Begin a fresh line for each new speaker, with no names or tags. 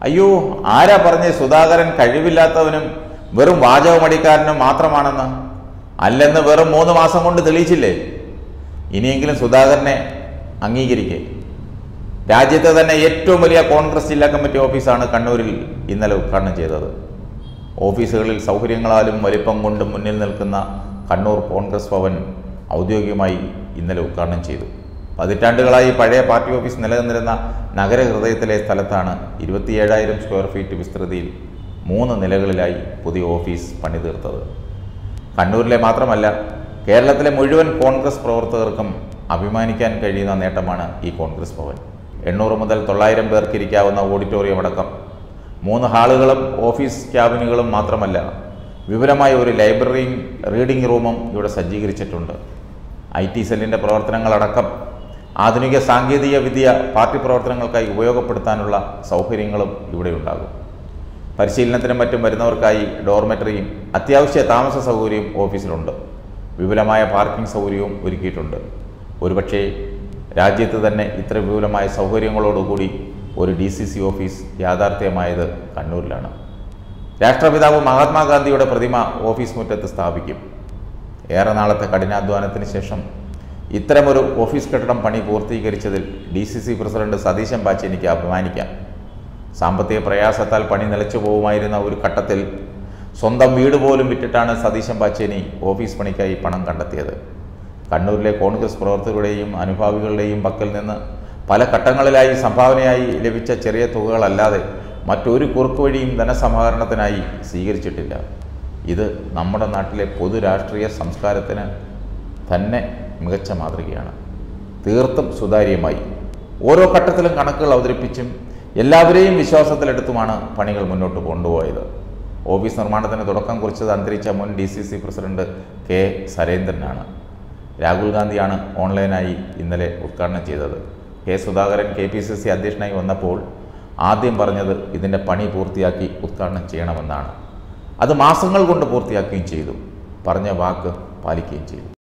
അയ്യോ ആരാ പറഞ്ഞ് സുധാകരൻ കഴിവില്ലാത്തവനും വെറും വാചകമടിക്കാരനും മാത്രമാണെന്ന് അല്ലെന്ന് വെറും മൂന്ന് മാസം കൊണ്ട് തെളിയിച്ചില്ലേ ഇനിയെങ്കിലും സുധാകരനെ അംഗീകരിക്കേ രാജ്യത്തെ തന്നെ ഏറ്റവും വലിയ കോൺഗ്രസ് ജില്ലാ കമ്മിറ്റി ഓഫീസാണ് കണ്ണൂരിൽ ഇന്നലെ ഉദ്ഘാടനം ചെയ്തത് ഓഫീസുകളിൽ സൗകര്യങ്ങളാലും വലിപ്പം കൊണ്ടും മുന്നിൽ നിൽക്കുന്ന കണ്ണൂർ കോൺഗ്രസ് ഭവൻ ഔദ്യോഗികമായി ഇന്നലെ ഉദ്ഘാടനം ചെയ്തു പതിറ്റാണ്ടുകളായി പഴയ പാർട്ടി ഓഫീസ് നിലനിന്നിരുന്ന നഗരഹൃദയത്തിലെ സ്ഥലത്താണ് ഇരുപത്തിയേഴായിരം സ്ക്വയർ ഫീറ്റ് വിസ്തൃതിയിൽ മൂന്ന് നിലകളിലായി പുതിയ ഓഫീസ് പണിതീർത്തത് കണ്ണൂരിലെ മാത്രമല്ല കേരളത്തിലെ മുഴുവൻ കോൺഗ്രസ് പ്രവർത്തകർക്കും അഭിമാനിക്കാൻ കഴിയുന്ന നേട്ടമാണ് ഈ കോൺഗ്രസ് ഭവൻ എണ്ണൂറ് മുതൽ തൊള്ളായിരം പേർക്ക് ഇരിക്കാവുന്ന ഓഡിറ്റോറിയം അടക്കം മൂന്ന് ഹാളുകളും ഓഫീസ് ക്യാബിനുകളും മാത്രമല്ല വിപുലമായ ഒരു ലൈബ്രറിയും റീഡിംഗ് റൂമും ഇവിടെ സജ്ജീകരിച്ചിട്ടുണ്ട് ഐ ടി സെല്ലിൻ്റെ പ്രവർത്തനങ്ങളടക്കം ആധുനിക സാങ്കേതിക വിദ്യ പാർട്ടി പ്രവർത്തനങ്ങൾക്കായി ഉപയോഗപ്പെടുത്താനുള്ള സൗകര്യങ്ങളും ഇവിടെ ഉണ്ടാകും പരിശീലനത്തിനും മറ്റും വരുന്നവർക്കായി ഡോർമെറ്ററിയും അത്യാവശ്യ താമസ സൗകര്യവും ഓഫീസിലുണ്ട് വിപുലമായ പാർക്കിംഗ് സൗകര്യവും ഒരുക്കിയിട്ടുണ്ട് ഒരുപക്ഷേ രാജ്യത്ത് തന്നെ ഇത്ര വിപുലമായ സൗകര്യങ്ങളോടുകൂടി ഒരു ഡി സി സി ഓഫീസ് യാഥാർത്ഥ്യമായത് കണ്ണൂരിലാണ് രാഷ്ട്രപിതാവ് മഹാത്മാഗാന്ധിയുടെ പ്രതിമ ഓഫീസ് മുറ്റത്ത് സ്ഥാപിക്കും ഏറെ നാളത്തെ കഠിനാധ്വാനത്തിന് ശേഷം ഇത്തരമൊരു ഓഫീസ് കെട്ടിടം പണി പൂർത്തീകരിച്ചതിൽ D C C president Satheesan പാച്ചേനിക്ക് അഭിമാനിക്കാം സാമ്പത്തിക പ്രയാസത്താൽ പണി നിലച്ചു പോകുമായിരുന്ന ഒരു ഘട്ടത്തിൽ സ്വന്തം വീട് പോലും വിറ്റിട്ടാണ് സതീശൻ പാച്ചേനി ഓഫീസ് പണിക്കായി പണം കണ്ടെത്തിയത് കണ്ണൂരിലെ കോൺഗ്രസ് പ്രവർത്തകരുടെയും അനുഭാവികളുടെയും പക്കൽ നിന്ന് പല ഘട്ടങ്ങളിലായി സംഭാവനയായി ലഭിച്ച ചെറിയ തുകകളല്ലാതെ മറ്റൊരു കുറുക്കുവഴിയും ധനസമാഹരണത്തിനായി സ്വീകരിച്ചിട്ടില്ല ഇത് നമ്മുടെ നാട്ടിലെ പൊതു രാഷ്ട്രീയ സംസ്കാരത്തിന് തന്നെ മികച്ച മാതൃകയാണ് തീർത്തും സുതാര്യമായി ഓരോ ഘട്ടത്തിലും കണക്കുകൾ അവതരിപ്പിച്ചും എല്ലാവരെയും വിശ്വാസത്തിലെടുത്തുമാണ് പണികൾ മുന്നോട്ട് കൊണ്ടുപോയത് ഓഫീസ് നിർമ്മാണത്തിന് തുടക്കം കുറിച്ചത് അന്തരിച്ച മുൻ D C C president K സരേന്ദ്രനാണ് രാഹുൽ ഗാന്ധിയാണ് ഓൺലൈനായി ഇന്നലെ ഉദ്ഘാടനം ചെയ്തത് K Sudhakaran K P C C അധ്യക്ഷനായി വന്നപ്പോൾ ആദ്യം പറഞ്ഞത് ഇതിൻ്റെ പണി പൂർത്തിയാക്കി ഉദ്ഘാടനം ചെയ്യണമെന്നാണ് അത് മാസങ്ങൾ കൊണ്ട് പൂർത്തിയാക്കുകയും ചെയ്തു പറഞ്ഞ വാക്ക് പാലിക്കുകയും ചെയ്തു